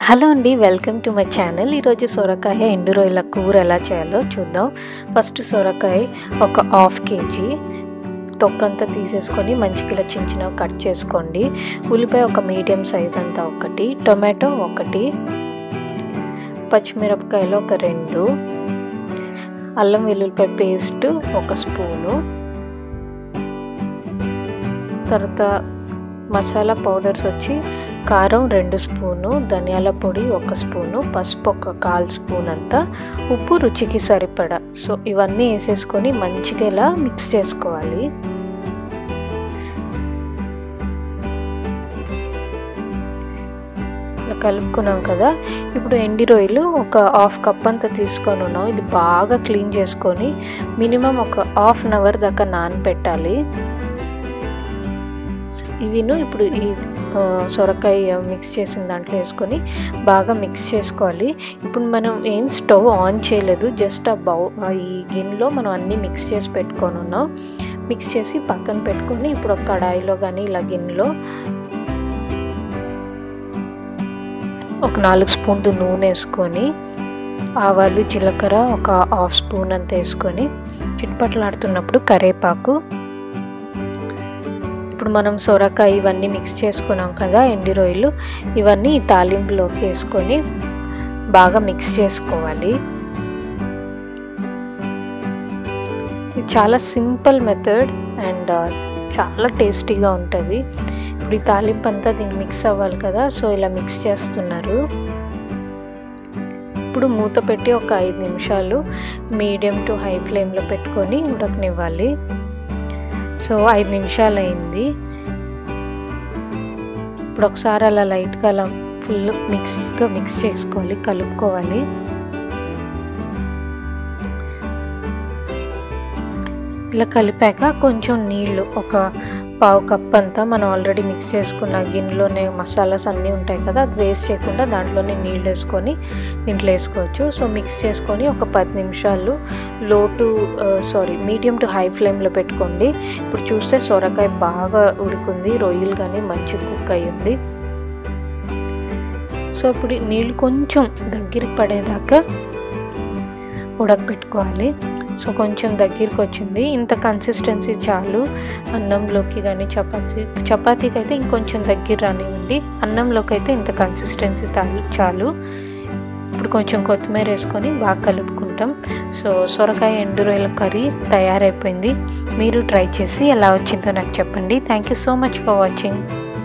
hello అండి welcome to my channel ఈరోజు సొరకాయ ఎండు రొయ్యల కూర ఎలా చేయాలో చూద్దాం ఫస్ట్ సొరకాయ ఒక హాఫ్ కేజీ తొక్కంతా తీసేసుకొని మంచిగా ఇలా చిన్న చిన్నగా కట్ చేసుకోండి ఉల్లిపాయ ఒక మీడియం సైజ్ అంతా ఒకటి టొమాటో ఒకటి పచ్చిమిరపకాయలు ఒక రెండు అల్లం వెల్లుల్లిపాయ పేస్ట్ ఒక స్పూను తర్వాత మసాలా పౌడర్స్ వచ్చి కారం రెండు స్పూను ధనియాల పొడి ఒక స్పూను పసుపు ఒక కాల్ స్పూన్ అంతా ఉప్పు రుచికి సరిపడా సో ఇవన్నీ వేసేసుకొని మంచిగా ఇలా మిక్స్ చేసుకోవాలి ఇలా కలుపుకున్నాం కదా ఇప్పుడు ఎండి రొయ్యలు ఒక హాఫ్ కప్ అంతా తీసుకొని ఉన్నాం ఇది బాగా క్లీన్ చేసుకొని మినిమం ఒక హాఫ్ అన్ అవర్ దాకా నానబెట్టాలి ఇవిను ఇప్పుడు ఈ సొరకాయ మిక్స్ చేసిన దాంట్లో వేసుకొని బాగా మిక్స్ చేసుకోవాలి ఇప్పుడు మనం ఏం స్టవ్ ఆన్ చేయలేదు జస్ట్ ఆ బౌ ఈ గిన్నెలో మనం అన్నీ మిక్స్ చేసి పెట్టుకొని ఉన్నాం మిక్స్ చేసి పక్కన పెట్టుకొని ఇప్పుడు ఒక కడాయిలో కానీ ఇలా గిన్నెలో ఒక నాలుగు స్పూన్లు నూనె వేసుకొని ఆవాలు జీలకర్ర ఒక హాఫ్ స్పూన్ అంత వేసుకొని చిట్పట్లాడుతున్నప్పుడు కరేపాకు ఇప్పుడు మనం సొరకాయ ఇవన్నీ మిక్స్ చేసుకున్నాం కదా ఎండి రొయ్యలు ఇవన్నీ తాలింపులోకి వేసుకొని బాగా మిక్స్ చేసుకోవాలి ఇది చాలా సింపుల్ మెథడ్ అండ్ చాలా టేస్టీగా ఉంటుంది ఇప్పుడు ఈ తాలింపు అంతా దీనికి మిక్స్ అవ్వాలి కదా సో ఇలా మిక్స్ చేస్తున్నారు ఇప్పుడు మూత పెట్టి ఒక ఐదు నిమిషాలు మీడియం టు హై ఫ్లేమ్లో పెట్టుకొని ఉడకనివ్వాలి సో ఐదు నిమిషాలు అయింది ఇప్పుడు ఒకసారి అలా లైట్గా అలా ఫుల్ మిక్స్గా మిక్స్ చేసుకోవాలి కలుపుకోవాలి ఇలా కలిపాక కొంచెం నీళ్ళు ఒక పావు కప్ అంతా మనం ఆల్రెడీ మిక్స్ చేసుకున్న గిన్నెలోనే మసాలాస్ అన్నీ ఉంటాయి కదా అది వేస్ట్ చేయకుండా దాంట్లోనే నీళ్ళు వేసుకొని దీంట్లో వేసుకోవచ్చు సో మిక్స్ చేసుకొని ఒక పది నిమిషాలు లో to sorry medium to high ఫ్లేమ్లో పెట్టుకోండి ఇప్పుడు చూస్తే సొరకాయ బాగా ఉడికింది రొయ్యలు కానీ మంచి కుక్ అయ్యింది సో ఇప్పుడు నీళ్ళు కొంచెం దగ్గరికి పడేదాకా ఉడకపెట్టుకోవాలి సో కొంచెం దగ్గరికి వచ్చింది ఇంత కన్సిస్టెన్సీ చాలు అన్నంలోకి కానీ చపాతీ చపాతీకి అయితే ఇంకొంచెం దగ్గర రానివ్వండి అన్నంలోకి అయితే ఇంత కన్సిస్టెన్సీ చాలు ఇప్పుడు కొంచెం కొత్తిమీర వేసుకొని బాగా కలుపుకుంటాం సో సొరకాయ ఎండు రొయ్యల కర్రీ తయారైపోయింది మీరు ట్రై చేసి ఎలా వచ్చిందో నాకు చెప్పండి thank you so much for watching